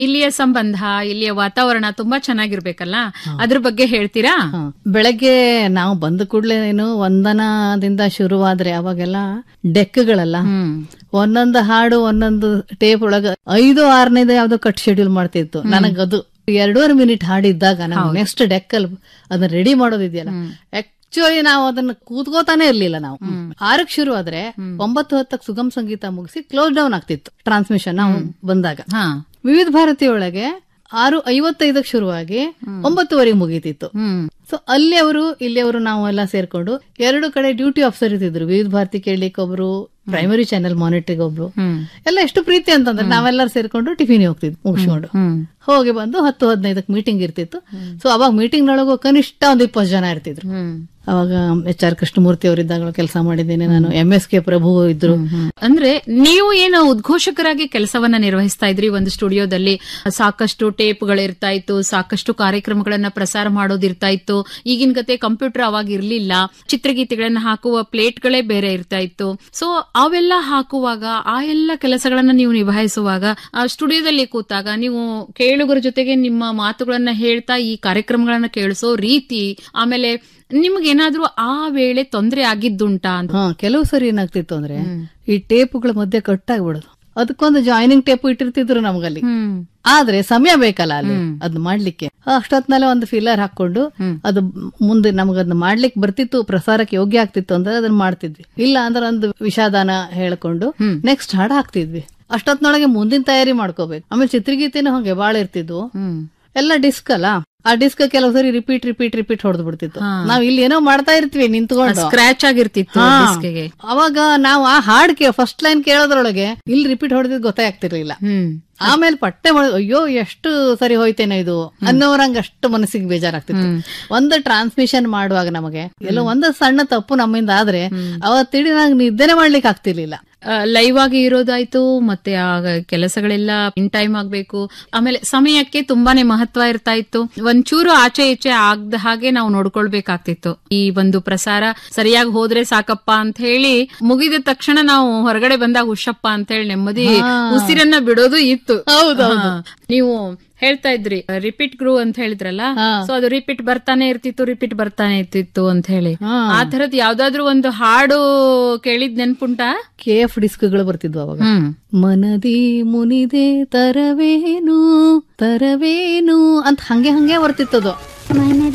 ಇಲ್ಲಿಯ ಸಂಬಂಧ ಇಲ್ಲಿಯ ವಾತಾವರಣ ತುಂಬಾ ಚೆನ್ನಾಗಿರ್ಬೇಕಲ್ಲ ಅದ್ರ ಬಗ್ಗೆ ಹೇಳ್ತೀರಾ ಹ. ಬೆಳಗ್ಗೆ ನಾವು ಬಂದ ಕೂಡಲೇ ಏನು ವಂದನದಿಂದ ಶುರುವಾದ್ರೆ ಅವಾಗೆಲ್ಲ ಡೆಕ್ಗಳಲ್ಲ ಹ್ಮ್ ಒಂದೊಂದು ಹಾಡು ಒಂದೊಂದು ಟೇಪ್ ಒಳಗ ಐದು ಆರನೇದು ಯಾವ್ದೋ ಕಟ್ ಶೆಡ್ಯೂಲ್ ಮಾಡ್ತಿತ್ತು ನನಗದು ಎರಡೂವರೆ ಮಿನಿಟ್ ಹಾಡಿದ್ದಾಗ ನಾವು ನೆಕ್ಸ್ಟ್ ಡೆಕ್ ಅಲ್ಲಿ ಅದನ್ನ ರೆಡಿ ಮಾಡೋದಿದೆಯಲ್ಲ ಆಕ್ಚುಲಿ ನಾವು ಅದನ್ನ ಕೂತ್ಕೋತಾನೆ ಇರ್ಲಿಲ್ಲ ನಾವು ಆರಕ್ ಶುರು ಆದ್ರೆ ಒಂಬತ್ತು ಹತ್ತಕ್ಕೆ ಸುಗಮ್ ಸಂಗೀತ ಮುಗಿಸಿ ಕ್ಲೋಸ್ ಡೌನ್ ಆಗ್ತಿತ್ತು ಟ್ರಾನ್ಸ್ಮಿಷನ್ ನಾವು ಬಂದಾಗ ಹಾ ವಿವಿಧ ಭಾರತಿ ಒಳಗೆ ಆರು ಐವತ್ತೈದಕ್ಕೆ ಶುರುವಾಗಿ ಒಂಬತ್ತುವರೆಗೆ ಮುಗೀತಿತ್ತು ಹ್ಮ್ ಸೊ ಅಲ್ಲಿ ಅವರು ಇಲ್ಲಿ ಅವರು ನಾವು ಎಲ್ಲ ಸೇರ್ಕೊಂಡು ಎರಡು ಕಡೆ ಡ್ಯೂಟಿ ಆಫೀಸರ್ ಇದ್ದಿದ್ರು ವಿವಿಧ ಭಾರತಿ ಕೇಳಲಿಕ್ಕೆ ಒಬ್ರು ಪ್ರೈಮರಿ ಚಾನೆಲ್ ಮಾನಿಟರ್ಗೆ ಒಬ್ರು ಹ್ಮ್ ಎಲ್ಲ ಎಷ್ಟು ಪ್ರೀತಿ ಅಂತಂದ್ರೆ ನಾವೆಲ್ಲರೂ ಸೇರ್ಕೊಂಡು ಟಿಫಿನ್ ಹೋಗ್ತಿದ್ವಿ ಮುಗಿಸ್ಕೊಂಡು ಹ್ಮ್ ಹೋಗಿ ಬಂದು ಹತ್ತು ಹದಿನೈದಕ್ಕೆ ಮೀಟಿಂಗ್ ಇರ್ತಿತ್ತು ಸೊ ಅವಾಗ ಮೀಟಿಂಗ್ ನೊಳಗು ಕನಿಷ್ಠ ಒಂದ್ ಇಪ್ಪತ್ತು ಜನ ಇರ್ತಿದ್ರು ಹ್ಮ್ ಅವಾಗ ಎಚ್ ಆರ್ ಕೃಷ್ಣಮೂರ್ತಿ ಅವರಿದ್ದಾಗ ಕೆಲಸ ಮಾಡಿದ್ದೇನೆ ನಾನು ಎಂ ಎಸ್ ಕೆ ಪ್ರಭು ಇದ್ರು ಅಂದ್ರೆ ನೀವು ಏನು ಉದ್ಘೋಷಕರಾಗಿ ಕೆಲಸವನ್ನ ನಿರ್ವಹಿಸ್ತಾ ಇದ್ರಿ ಒಂದು ಸ್ಟುಡಿಯೋದಲ್ಲಿ ಸಾಕಷ್ಟು ಟೇಪ್ಗಳಿರ್ತಾ ಇತ್ತು ಸಾಕಷ್ಟು ಕಾರ್ಯಕ್ರಮಗಳನ್ನ ಪ್ರಸಾರ ಮಾಡೋದಿರ್ತಾ ಇತ್ತು ಈಗಿನ ಗತೆ ಕಂಪ್ಯೂಟರ್ ಅವಾಗ ಇರ್ಲಿಲ್ಲ ಚಿತ್ರಗೀತೆಗಳನ್ನ ಹಾಕುವ ಪ್ಲೇಟ್ಗಳೇ ಬೇರೆ ಇರ್ತಾ ಇತ್ತು ಸೊ ಅವೆಲ್ಲ ಹಾಕುವಾಗ ಆ ಎಲ್ಲ ಕೆಲಸಗಳನ್ನ ನೀವು ನಿಭಾಯಿಸುವಾಗ ಆ ಸ್ಟುಡಿಯೋದಲ್ಲಿ ಕೂತಾಗ ನೀವು ಕೇಳುಗರ ಜೊತೆಗೆ ನಿಮ್ಮ ಮಾತುಗಳನ್ನ ಹೇಳ್ತಾ ಈ ಕಾರ್ಯಕ್ರಮಗಳನ್ನ ಕೇಳಿಸೋ ರೀತಿ ಆಮೇಲೆ ನಿಮ್ಗೇನಾದ್ರೂ ಆ ವೇಳೆ ತೊಂದರೆ ಆಗಿದ್ದುಂಟಾ ಅಂತ ಹಾ ಕೆಲವು ಸರಿ ಏನಾಗ್ತಿತ್ತು ಅಂದ್ರೆ ಈ ಟೇಪ್ಗಳ ಮಧ್ಯೆ ಕಟ್ಟಾಗ್ಬಿಡೋದು ಅದಕ್ಕೊಂದು ಜಾಯ್ನಿಂಗ್ ಟೇಪ್ ಇಟ್ಟಿರ್ತಿದ್ರು ನಮ್ಗಲ್ಲಿ ಹ್ಮ್ ಆದ್ರೆ ಸಮಯ ಬೇಕಲ್ಲ ಅಲ್ಲಿ ಅದ್ ಮಾಡ್ಲಿಕ್ಕೆ ಅಷ್ಟೊತ್ನಲ್ಲೇ ಒಂದು ಫಿಲ್ಲರ್ ಹಾಕೊಂಡು ಅದು ಮುಂದೆ ನಮಗದನ್ನ ಮಾಡ್ಲಿಕ್ಕೆ ಬರ್ತಿತ್ತು ಪ್ರಸಾರಕ್ಕೆ ಯೋಗ್ಯ ಆಗ್ತಿತ್ತು ಅಂದ್ರೆ ಅದನ್ನ ಮಾಡ್ತಿದ್ವಿ ಇಲ್ಲ ಅಂದ್ರೆ ಒಂದು ವಿಷಾದಾನ ಹೇಳ್ಕೊಂಡು ನೆಕ್ಸ್ಟ್ ಹಾಡ್ ಹಾಕ್ತಿದ್ವಿ ಅಷ್ಟೊತ್ನೊಳಗೆ ಮುಂದಿನ ತಯಾರಿ ಮಾಡ್ಕೋಬೇಕು ಆಮೇಲೆ ಚಿತ್ರಗೀತೆನೂ ಹಂಗೆ ಬಾಳ ಇರ್ತಿದ್ವು ಹ್ಮ್ ಎಲ್ಲ ಡಿಸ್ಕ್ ಅಲ್ಲ ಆ ಡಿಸ್ಕ್ ಕೆಲವು ಸರಿ ರಿಪೀಟ್ ರಿಪೀಟ್ ರಿಪೀಟ್ ಹೊಡೆದ್ ಬಿಡ್ತಿತ್ತು ನಾವ್ ಇಲ್ಲಿ ಏನೋ ಮಾಡ್ತಾ ಇರ್ತೀವಿ ನಿಂತ್ಕೊಂಡು ಸ್ಕ್ರಾಚ್ ಆಗಿರ್ತಿತ್ತು ಹಾ. ಡಿಸ್ಕ್ಗೆ. ಅವಾಗ ನಾವು ಆ ಹಾಡ್ ಕೇ ಫಸ್ಟ್ ಲೈನ್ ಕೇಳೋದ್ರೊಳಗೆ ಇಲ್ಲಿ ರಿಪೀಟ್ ಹೊಡೆದಿದ್ ಗೊತ್ತೇ ಆಗ್ತಿರ್ಲಿಲ್ಲ ಹ್ಮ್ ಆಮೇಲೆ ಪಟ್ಟೆ ಮಾಡಿ ಅಯ್ಯೋ ಎಷ್ಟು ಸರಿ ಹೋಯ್ತೇನೋ ಇದು ಅನ್ನೋರಂಗ ಅಷ್ಟು ಮನಸ್ಸಿಗೆ ಬೇಜಾರಾಗ್ತಿತ್ತು ಒಂದು ಟ್ರಾನ್ಸ್ಮಿಷನ್ ಮಾಡುವಾಗ ನಮಗೆ ಎಲ್ಲೋ ಒಂದು ಸಣ್ಣ ತಪ್ಪು ನಮ್ಮಿಂದ ಆದ್ರೆ ಅವತ್ತಿಡೀ ನಂಗೆ ನಿದ್ದೆನೆ ಮಾಡ್ಲಿಕ್ಕೆ ಆಗ್ತಿರ್ಲಿಲ್ಲ ಲೈವ್ ಆಗಿ ಇರೋದಾಯ್ತು ಮತ್ತೆ ಆ ಕೆಲಸಗಳೆಲ್ಲ ಇನ್ ಟೈಮ್ ಆಗ್ಬೇಕು ಆಮೇಲೆ ಸಮಯಕ್ಕೆ ತುಂಬಾನೇ ಮಹತ್ವ ಇರ್ತಾ ಇತ್ತು ಒಂಚೂರು ಆಚೆ ಈಚೆ ಆಗದ ಹಾಗೆ ನಾವು ನೋಡ್ಕೊಳ್ಬೇಕಾಗ್ತಿತ್ತು ಈ ಒಂದು ಪ್ರಸಾರ ಸರಿಯಾಗಿ ಹೋದ್ರೆ ಸಾಕಪ್ಪ ಅಂತ ಹೇಳಿ ಮುಗಿದ ತಕ್ಷಣ ನಾವು ಹೊರಗಡೆ ಬಂದಾಗ ಹುಷಪ್ಪ ಅಂತ ಹೇಳಿ ನೆಮ್ಮದಿ ಉಸಿರನ್ನ ಬಿಡೋದು ಇತ್ತು ಹಾ. ನೀವು ಹೇಳ್ತಾ ಇದ್ರಿ ರಿಪೀಟ್ ಗ್ರೂ ಅಂತ ಹೇಳಿದ್ರಲ್ಲ ಸೊ ಅದು ರಿಪೀಟ್ ಬರ್ತಾನೆ ಇರ್ತಿತ್ತು ರಿಪೀಟ್ ಬರ್ತಾನೆ ಇರ್ತಿತ್ತು ಅಂತ ಹೇಳಿ ಆ ತರದ್ ಯಾವ್ದಾದ್ರು ಒಂದು ಹಾಡು ಕೇಳಿದ್ ನೆನ್ಪುಂಟಾ ಕೆ ಎಫ್ ಡಿಸ್ಕ್ಗಳು ಬರ್ತಿದ್ವು ಅವಾಗ ಹ್ಮ್ ಮನದಿ ಮುನಿದೆ ತರವೇನು ತರವೇನು ಅಂತ ಹಂಗೆ ಹಂಗೆ ಬರ್ತಿತ್ತದು